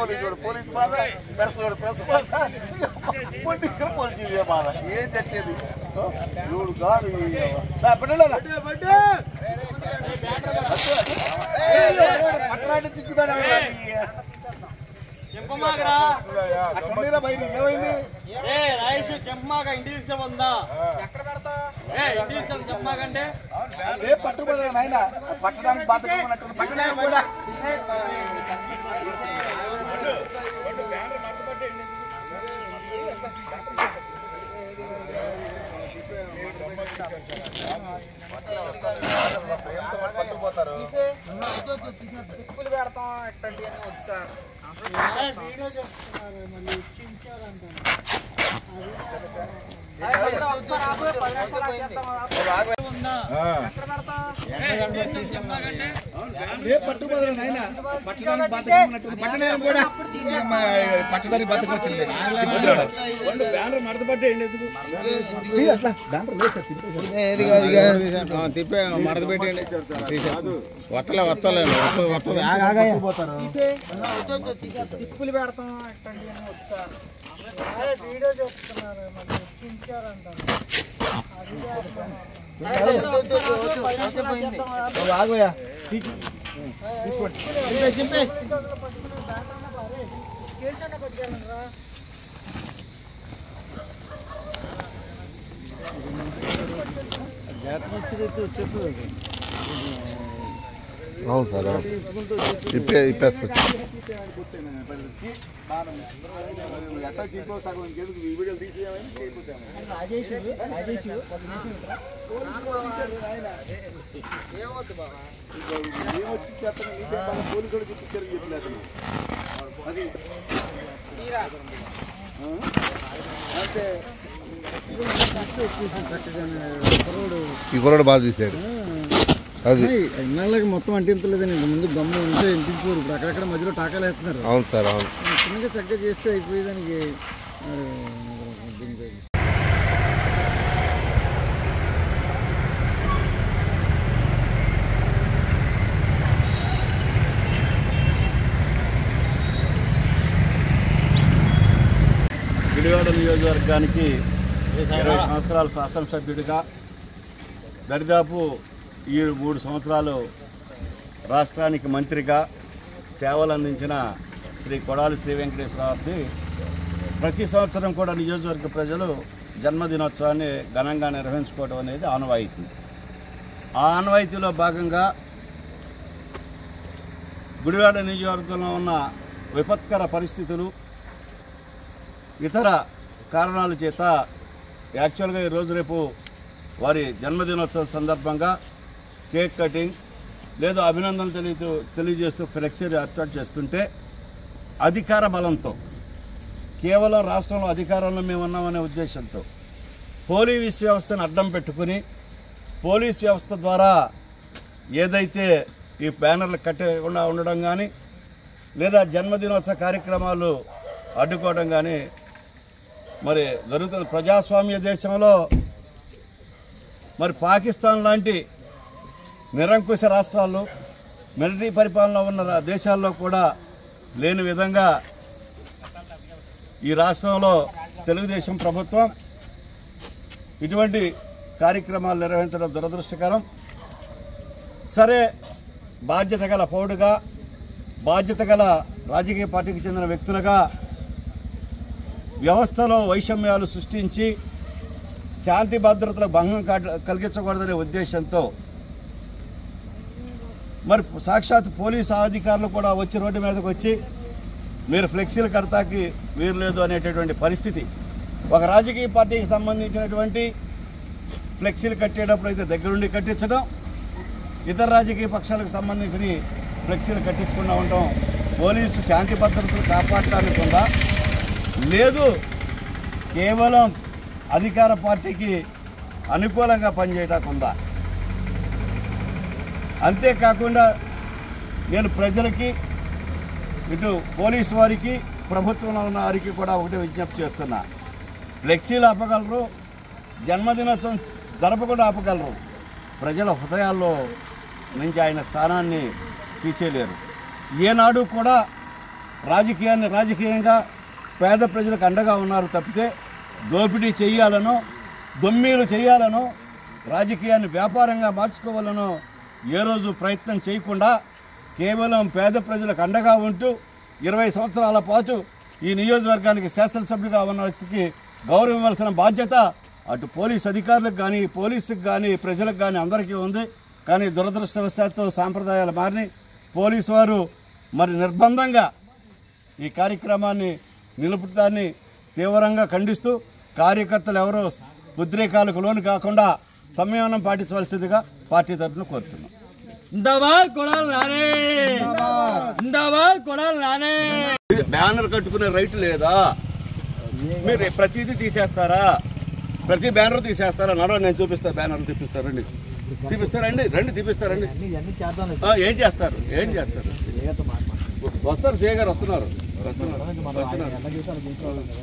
Police వాడు police బాధ press వాడు ప్రెస్ బాధ పొలిటికల్ పోలీసు బాధ ఏం చచ్చేది చూడు కాదు పట్టణాన్ని చిచ్చుతాడు చెంపమాకరా అట్లా బయట ఏమైంది ఏ రాయేష్ చెంపమాక ఇంటికి తీసుకెళ్తా ఏ ఇంటికి తీసుకెళ్తా చెంపమాకంటే ఏ పట్టుబడి నాయన పట్టడానికి బాధకున్నట్టు పట్టడానికి కూడా పట్టుకుపోతారు తిప్పులు పెడతాం ఎట్టంటి అని వద్దు సార్ ఒకసారి ఆపు, పది నిమిషాలు ఆగేస్తాం, ఆపు. ఉందా ఎక్కడ పెడతాం ఏ ఇంటికి తీసుకెళ్తా చెంపమాకంటే ఏ పట్టుబడి నాయన పట్టడానికి బాధకున్నట్టు పట్టణం కూడా పట్టడానికి బతకొచ్చింది బ్యానర్ మడతపట్టి అట్లా బ్యానర్ లేదు తిప్పే మడత పెట్టండి వత్తలే వత్తలే వత్తలే పోతారు తీసే. వద్దు, వద్దు, తీసేస్తా. తిప్పులు పెడతాం ఎట్టంటి అని వద్దు సార్ వీడియో చెప్తున్నారు మరి ఆగోయా అవును సార్ అవును ఇప్పే ఇప్పేస్తా ఎట్లా చెప్పో సగం ఇంకెందుకు ఈ వీడియోలు తీసేయమని ఏమొద్దు బాబా ఏమొచ్చి చేస్తాను నీకే బాగా పోలీసు వాడు చూపించారు చెప్పలేదు అది తీరా ఆ? అంటే ఈ కుర్రాడు బాగా తీసాడు అది ఇన్నాళ్ళకి మొత్తం అంటించలేదని ముందు గమ్ము ఉంటే ఇంటించారు ఇప్పుడు అక్కడక్కడ మధ్యలో టాకాలు వేస్తున్నారు అవును సార్ అవును చిన్నగా చక్కగా చేస్తే అయిపోయేదానికి మరి దీనికి గుడివాడ నియోజకవర్గానికి ఇరవై సంవత్సరాల శాసనసభ్యుడిగా దరిదాపు ఈ మూడు సంవత్సరాలు రాష్ట్రానికి మంత్రిగా సేవలు అందించిన శ్రీ కొడాలి శ్రీ వెంకటేశ్వరరావుకి ప్రతి సంవత్సరం కూడా నియోజకవర్గ ప్రజలు జన్మదినోత్సవాన్ని ఘనంగా నిర్వహించుకోవడం అనేది ఆనవాయితీ ఆ ఆనవాయితీలో భాగంగా గుడివాడ నియోజకవర్గంలో ఉన్న విపత్కర పరిస్థితులు ఇతర కారణాల చేత యాక్చువల్గా ఈరోజు రేపు వారి జన్మదినోత్సవం సందర్భంగా కేక్ కటింగ్ లేదా అభినందనలు తెలియ తెలియజేస్తూ ఫ్లెక్సీ ఏర్పాటు చేస్తుంటే అధికార బలంతో కేవలం రాష్ట్రంలో అధికారంలో మేము ఉన్నామనే ఉద్దేశంతో పోలీస్ వ్యవస్థను అడ్డం పెట్టుకుని పోలీస్ వ్యవస్థ ద్వారా ఏదైతే ఈ బ్యానర్లు కట్టకుండా ఉండడం కానీ లేదా జన్మదినోత్సవ కార్యక్రమాలు అడ్డుకోవడం కానీ మరి జరుగుతుంది ప్రజాస్వామ్య దేశంలో మరి పాకిస్తాన్ లాంటి నిరంకుశ రాష్ట్రాల్లో మిలిటరీ పరిపాలన ఉన్న రా- దేశాల్లో కూడా లేని విధంగా ఈ రాష్ట్రంలో తెలుగుదేశం ప్రభుత్వం ఇటువంటి కార్యక్రమాలు నిర్వహించడం దురదృష్టకరం సరే బాధ్యత గల పౌరుడుగా బాధ్యత గల రాజకీయ పార్టీకి చెందిన వ్యక్తులుగా వ్యవస్థలో వైషమ్యాలు సృష్టించి శాంతి భద్రతలకు భంగం కాట- కలిగించకూడదనే ఉద్దేశంతో మరి సాక్షాత్ పోలీసు అధికారులు కూడా వచ్చి రోడ్డు మీదకి వచ్చి మీరు ఫ్లెక్సీలు కడతాకి వీరు లేదు అనేటటువంటి పరిస్థితి ఒక రాజకీయ పార్టీకి సంబంధించినటువంటి ఫ్లెక్సీలు కట్టేటప్పుడు అయితే దగ్గరుండి కట్టించడం ఇతర రాజకీయ పక్షాలకు సంబంధించిన ఫ్లెక్సీలు కట్టించకుండా ఉండటం పోలీసు శాంతి భద్రతలు కాపాడటానికి ఉందా లేదు కేవలం అధికార పార్టీకి అనుకూలంగా పనిచేయటానికి ఉందా అంతేకాకుండా నేను ప్రజలకి ఇటు పోలీసు వారికి ప్రభుత్వంలో ఉన్న వారికి కూడా ఒకటే విజ్ఞప్తి చేస్తున్నా ఫ్లెక్సీలు ఆపగలరు జన్మదినోత్సవం జరపకుండా ఆపగలరు ప్రజల హృదయాల్లో నుంచి ఆయన స్థానాన్ని తీసేయలేరు ఏనాడు కూడా రాజకీయాన్ని రాజకీయంగా పేద ప్రజలకు అండగా ఉన్నారు తప్పితే దోపిడీ చేయాలనో దొమ్మీలు చేయాలనో రాజకీయాన్ని వ్యాపారంగా మార్చుకోవాలనో ఏ రోజు ప్రయత్నం చేయకుండా కేవలం పేద ప్రజలకు అండగా ఉంటూ ఇరవై సంవత్సరాల పాటు ఈ నియోజకవర్గానికి శాసనసభ్యుడిగా ఉన్న వ్యక్తికి గౌరవం ఇవ్వాల్సిన బాధ్యత అటు పోలీస్ అధికారులకు కానీ పోలీసుకు కానీ ప్రజలకు కానీ అందరికీ ఉంది కానీ దురదృష్టవశాత్తు సాంప్రదాయాలు మారినాయి పోలీసు వారు మరి నిర్బంధంగా ఈ కార్యక్రమాన్ని నిలుపుతాన్ని తీవ్రంగా ఖండిస్తూ కార్యకర్తలు ఎవరో ఉద్రేకాలకు లోను కాకుండా సంయమనం పాటించవలసిందిగా పార్టీ తరఫున కోరుతున్నాం జిందాబాద్ కొడాలి నానే జిందాబాద్ కొడాలి నానే బ్యానర్ కట్టుకునే రైట్ లేదా మీరు ప్రతిదీ తీసేస్తారా ప్రతి బ్యానర్ తీసేస్తారా నడవ నేను చూపిస్తా బ్యానర్లు తీపిస్తారండి తీపిస్తారండి రండి తీపిస్తారండి ఆ, ఏం చేస్తారు ఏం చేస్తారు వస్తారు సే గారు వస్తున్నారు వస్తున్నారు వస్తున్నారు